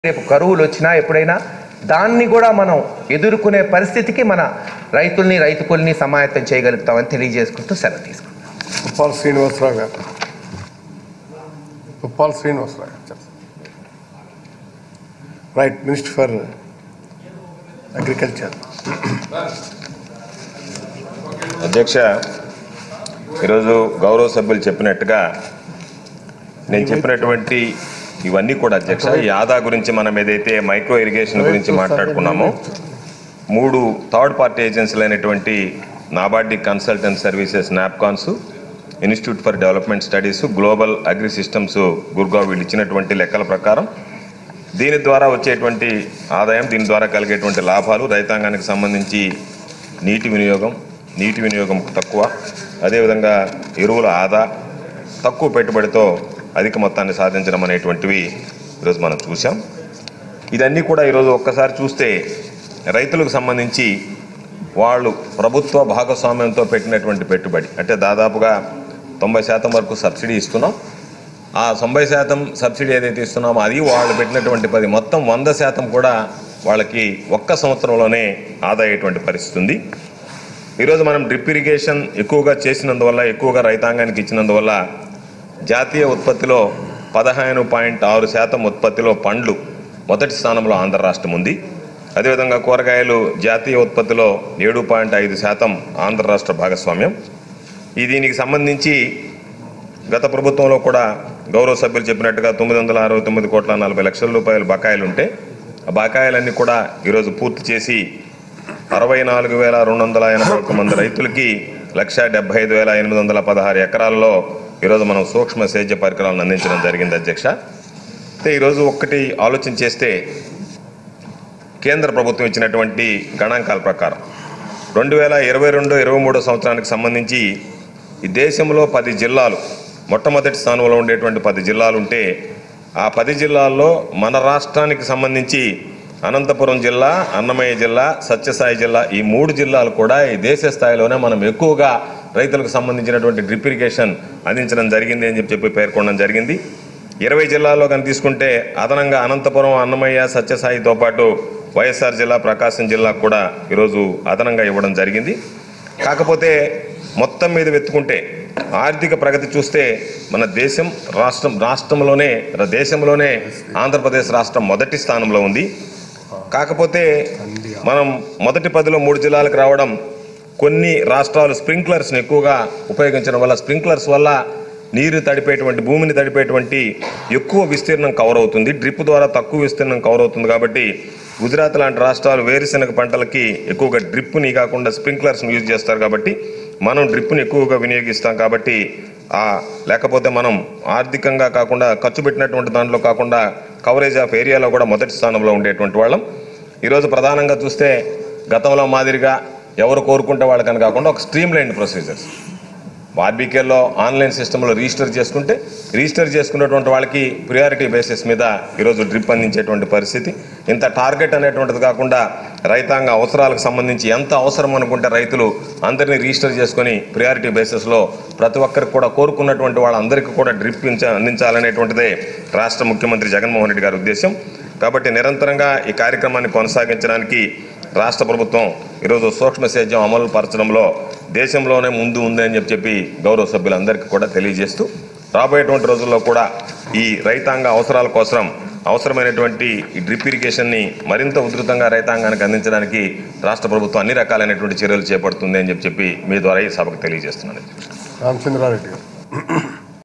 రేపు కరువులు వచ్చినా ఎప్పుడైనా దాన్ని కూడా మనం ఎదుర్కొనే పరిస్థితికి మన రైతుల్ని రైతుకుల్ని సమాయత్తం చేయగలుగుతామని తెలియజేసుకుంటూ సెలవు తీసుకుంటాం ఉప్పాల్ శ్రీనివాసరావు గారు ఉప్పాల్ శ్రీనివాసరావు గారు చెప్పండి రైట్ మినిస్టర్ ఫర్ అగ్రికల్చర్ అధ్యక్ష ఈరోజు గౌరవ సభ్యులు చెప్పినట్టుగా నేను చెప్పినటువంటి ఇవన్నీ కూడా అధ్యక్ష ఈ ఆదా గురించి మనం ఏదైతే మైక్రో ఇరిగేషన్ గురించి మాట్లాడుకున్నామో మూడు థర్డ్ పార్టీ ఏజెన్సీలు అయినటువంటి నాబార్డి consultant services Nabcons institute for development studies global agri systems Gurgaon వీళ్ళు ఇచ్చినటువంటి లెక్కల ప్రకారం దీని ద్వారా వచ్చేటువంటి ఆదాయం దీని ద్వారా కలిగేటువంటి లాభాలు రైతాంగానికి సంబంధించి నీటి వినియోగం నీటి వినియోగం తక్కువ అదేవిధంగా ఎరువుల ఆదా తక్కువ పెట్టుబడితో అధిక మొత్తాన్ని సాధించడం అనేటువంటివి ఈరోజు మనం చూసాం ఇదన్నీ కూడా ఈరోజు ఒక్కసారి చూస్తే రైతులకు సంబంధించి వాళ్ళు ప్రభుత్వ భాగస్వామ్యంతో పెట్టినటువంటి పెట్టుబడి అంటే దాదాపుగా తొంభై శాతం వరకు సబ్సిడీ ఇస్తున్నాం ఆ తొంభై శాతం సబ్సిడీ ఏదైతే ఇస్తున్నామో అది వాళ్ళు పెట్టినటువంటి పది మొత్తం వంద శాతం కూడా వాళ్ళకి ఒక్క సంవత్సరంలోనే ఆదా అయ్యేటువంటి పరిస్థితి ఉంది ఈరోజు మనం డ్రిప్ ఇరిగేషన్ ఎక్కువగా చేసినందువల్ల ఎక్కువగా రైతాంగానికి ఇచ్చినందువల్ల జాతీయ ఉత్పత్తిలో పదహారు పాయింట్ ఆరు శాతం ఉత్పత్తిలో పండ్లు మొదటి స్థానంలో ఆంధ్ర రాష్ట్రం ఉంది అదేవిధంగా కూరగాయలు జాతీయ ఉత్పత్తిలో ఏడు పాయింట్ ఐదు శాతం ఆంధ్ర రాష్ట్ర భాగస్వామ్యం ఈ దీనికి సంబంధించి గత ప్రభుత్వంలో కూడా గౌరవ సభ్యులు చెప్పినట్టుగా తొమ్మిది వందల అరవై తొమ్మిది కోట్ల నలభై లక్షల రూపాయల బకాయిలు ఉంటే ఆ బకాయిలన్నీ కూడా ఈరోజు పూర్తి చేసి అరవై నాలుగు వేల రెండు వందల ఎనభై ఒక్క మంది రైతులకి లక్ష డెబ్బై ఐదు వేల ఎనిమిది వందల పదహారు ఎకరాల్లో ఈరోజు మనం సూక్ష్మ సేద్య పరికరాలను అందించడం జరిగింది అధ్యక్ష అయితే ఈరోజు ఒక్కటి ఆలోచన చేస్తే కేంద్ర ప్రభుత్వం ఇచ్చినటువంటి గణాంకాల ప్రకారం రెండు వేల ఇరవై రెండు ఇరవై మూడో సంవత్సరానికి సంబంధించి ఈ దేశంలో పది జిల్లాలు మొట్టమొదటి స్థానంలో ఉండేటువంటి పది జిల్లాలు ఉంటే ఆ పది జిల్లాల్లో మన రాష్ట్రానికి సంబంధించి అనంతపురం జిల్లా అన్నమయ్య జిల్లా సత్యసాయి జిల్లా ఈ మూడు జిల్లాలు కూడా ఈ దేశ స్థాయిలోనే మనం ఎక్కువగా రైతులకు సంబంధించినటువంటి డ్రిప్ ఇరిగేషన్ అందించడం జరిగింది అని చెప్పి చెప్పి పేర్కొనడం జరిగింది ఇరవై జిల్లాల్లో కానీ తీసుకుంటే అదనంగా అనంతపురం అన్నమయ్య సత్యసాయితో పాటు వైఎస్ఆర్ జిల్లా ప్రకాశం జిల్లా కూడా ఈరోజు అదనంగా ఇవ్వడం జరిగింది కాకపోతే మొత్తం మీద వెతుకుంటే ఆర్థిక ప్రగతి చూస్తే మన దేశం రాష్ట్రం రాష్ట్రంలోనే దేశంలోనే ఆంధ్రప్రదేశ్ రాష్ట్రం మొదటి స్థానంలో ఉంది కాకపోతే మనం మొదటి పదిలో మూడు జిల్లాలకు రావడం కొన్ని రాష్ట్రాలు స్ప్రింక్లర్స్ని ఎక్కువగా ఉపయోగించడం వల్ల స్ప్రింక్లర్స్ వల్ల నీరు తడిపేటువంటి భూమిని తడిపేటువంటి ఎక్కువ విస్తీర్ణం కవర్ అవుతుంది డ్రిప్ ద్వారా తక్కువ విస్తీర్ణం కవర్ అవుతుంది కాబట్టి గుజరాత్ లాంటి రాష్ట్రాలు వేరుశెనగ పంటలకి ఎక్కువగా డ్రిప్ని కాకుండా స్ప్రింక్లర్స్ని యూజ్ చేస్తారు కాబట్టి మనం డ్రిప్ని ఎక్కువగా వినియోగిస్తాం కాబట్టి ఆ లేకపోతే మనం ఆర్థికంగా కాకుండా ఖర్చు పెట్టినటువంటి దాంట్లో కాకుండా కవరేజ్ ఆఫ్ ఏరియాలో కూడా మొదటి స్థానంలో ఉండేటువంటి వాళ్ళం ఈరోజు ప్రధానంగా చూస్తే గతంలో మాదిరిగా ఎవరు కోరుకుంటే వాళ్ళకని కాకుండా ఒక స్ట్రీమ్ లైన్ ప్రొసీజర్స్ ఆర్బీకేలో ఆన్లైన్ సిస్టంలో రిజిస్టర్ చేసుకుంటే రిజిస్టర్ చేసుకున్నటువంటి వాళ్ళకి ప్రియారిటీ బేసిస్ మీద ఈరోజు డ్రిప్ అందించేటువంటి పరిస్థితి ఇంత టార్గెట్ అనేటువంటిది కాకుండా రైతాంగ అవసరాలకు సంబంధించి ఎంత అవసరం అనుకుంటే రైతులు అందరినీ రిజిస్టర్ చేసుకొని ప్రియారిటీ బేసిస్లో ప్రతి ఒక్కరికి కూడా కోరుకున్నటువంటి వాళ్ళందరికీ కూడా డ్రిప్ ఇంచ- అందించాలనేటువంటిదే రాష్ట్ర ముఖ్యమంత్రి జగన్మోహన్ రెడ్డి గారి ఉద్దేశం కాబట్టి నిరంతరంగా ఈ కార్యక్రమాన్ని కొనసాగించడానికి రాష్ట్ర ప్రభుత్వం ఈరోజు సూక్ష్మ సేద్యం అమలు పరచడంలో దేశంలోనే ముందు ఉంది అని చెప్పి చెప్పి గౌరవ సభ్యులందరికీ కూడా తెలియజేస్తూ రాబోయేటువంటి రోజుల్లో కూడా ఈ రైతాంగ అవసరాల కోసం అవసరమైనటువంటి ఈ డ్రిప్ ఇరిగేషన్ని మరింత ఉధృతంగా రైతాంగానికి అందించడానికి రాష్ట్ర ప్రభుత్వం అన్ని రకాలైనటువంటి చర్యలు చేపడుతుంది అని చెప్పి చెప్పి మీ ద్వారా ఈ సభకు తెలియజేస్తున్నాను రామచంద్రారెడ్డి గారు